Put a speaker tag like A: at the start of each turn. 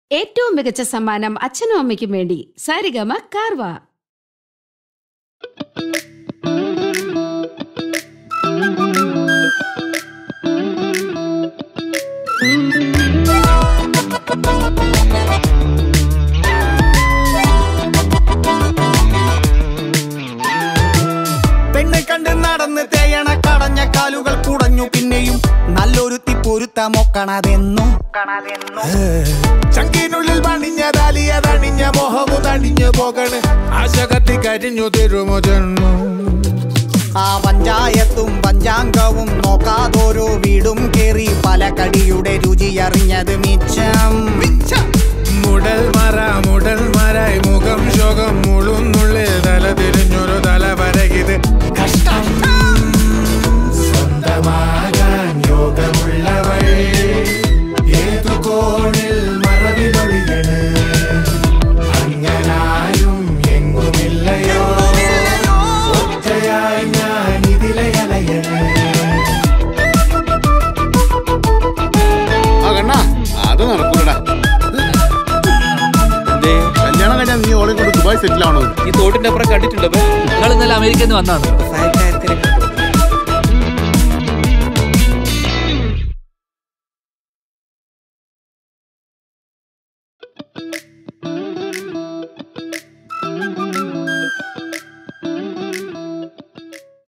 A: ഏറ്റവും മികച്ച സമ്മാനം അച്ഛനും അമ്മയ്ക്കും വേണ്ടി സാരിഗമ കാർവ
B: പെണ്ണ് കണ്ട് നടന്ന് തേയണ കടഞ്ഞ കാലുകൾ കുടഞ്ഞു പിന്നെയും നല്ലൊരു പൊരുത്തമൊക്കണതെന്നും
C: ചങ്കിനുള്ളിൽ പണിഞ്ഞ തലിയതണിഞ്ഞ മോഹമു തണിഞ്ഞു പോകണ് ആശ കത്തി കരിഞ്ഞു തരുമോ ജന്മം
B: ആ പഞ്ചായത്തും പഞ്ചാംഗവും നോക്കാതോരോ വീടും കേറി പല കടിയുടെ രുചി അറിഞ്ഞത് മിച്ചം
C: മുടൽ മറ മുടൽ മറായി മുഖം ശോകം മുളുന്നുള്ളിൽ തല തിരിഞ്ഞൊരു തല വരകിത് കഷ്ടം സ്വന്തമാകാൻ യോഗമുള്ളവൾ ഏതു കോണിൽ മറവിലൊളിയണ് അങ്ങനാരും എങ്ങുമില്ലയോ ഒറ്റയായി ഞാൻ ഇതിലെ അലയണ്
D: ആ കണ്ണാ അത് നടക്കൂലടാ കല്യാണം കഴിഞ്ഞാൽ നീ ഓളെ കൊണ്ട് ദുബായ് സെറ്റിൽ ആവണോ
E: ഈ തോട്ടിന്റെ അപ്പുറം കണ്ടിട്ടുണ്ടോ നിങ്ങൾ ഇന്നലെ അമേരിക്കയിൽ നിന്ന് വന്നാണ്